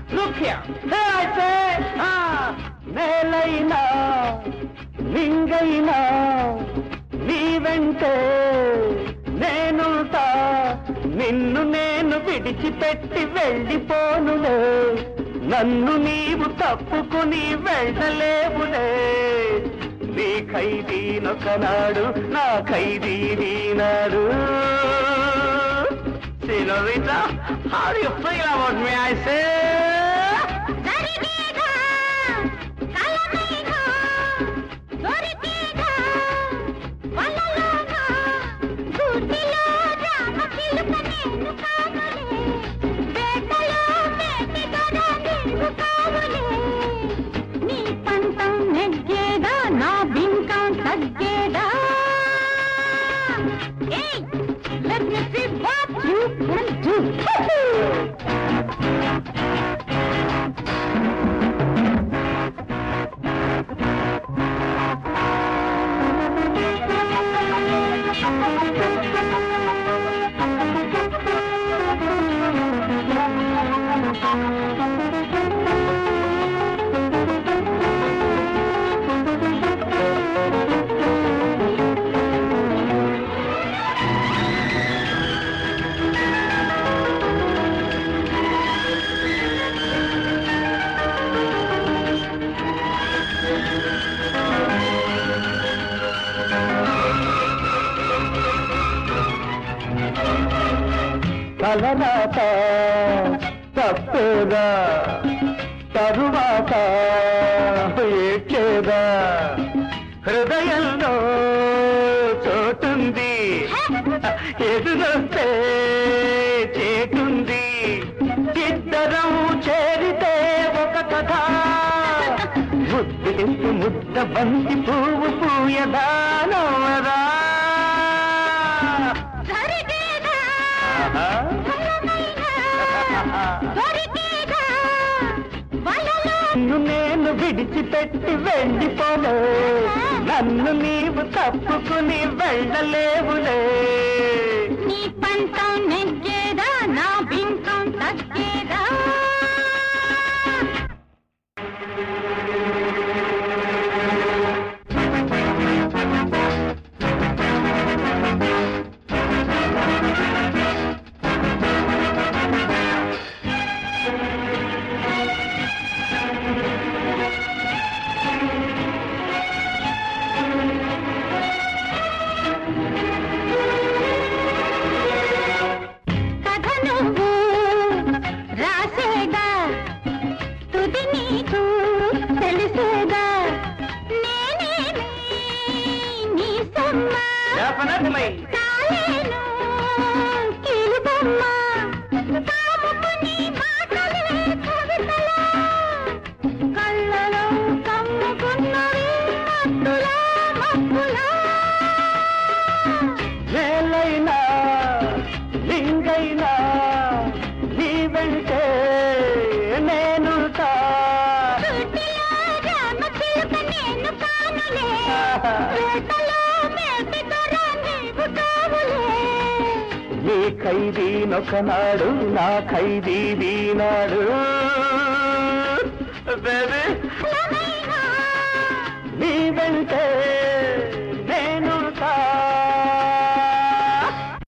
Look అయితే నేలైనా లింగైనా నీ వెంటే నేనుంటా నిన్ను నేను విడిచిపెట్టి వెళ్ళిపోనులే నన్ను నీవు తప్పుకుని వెళ్ళలేవులే నీ ఖైదీనొకనాడు నా ఖైదీ నీనాడు Senorita, how do you feel about me, I say? జరిగేగా కలమేగా దొరికేగా వలలోగా గూటిలో రామ చిలుక నేను కానులే వేటలో మేటిగడ నీవు కావులే నీ పంతం నెగ్గేదా నా బింకం తగ్గేదా ఏయ్ let me see what you can do తలరాత తప్పేదా తరువాత ఏడ్చేదా హృదయంలో చోటుంది ఎదురొస్తే చేటుంది ఇద్దరం చేరితే ఒక కథ ముద్దేసి ముద్ద బంతి పువ్వు పూయదానవరా జరిగేదా ఆహా. దొరికేగా వలలో నిన్ను నేను విడిచిపెట్టి వెళ్ళిపోను నన్ను నీవు తప్పుకుని వెళ్ళలేవులే నీ పంతం నెగ్గేదా నా బింకం తగ్గేదా కథ నువ్వు రాసేగా తుది నీకు తెలిసేగా నేనేమి నీ సొమ్మ Definitely. కాలేను కీలుబొమ్మ కాముకుని మాటలే కవితలా కళ్ళలో కమ్ముకున్నవి మత్తులా మత్తులా వేలైనా లింగైనా నీ వెంటే నేనుంటా చుట్టిలో రామ చిలుక నేను కానులే వేటలో మేటి దొర నీవు కావులే నీ ఖైదీనొకనాడు నా ఖైదీ వీనాడు బేబీ లవ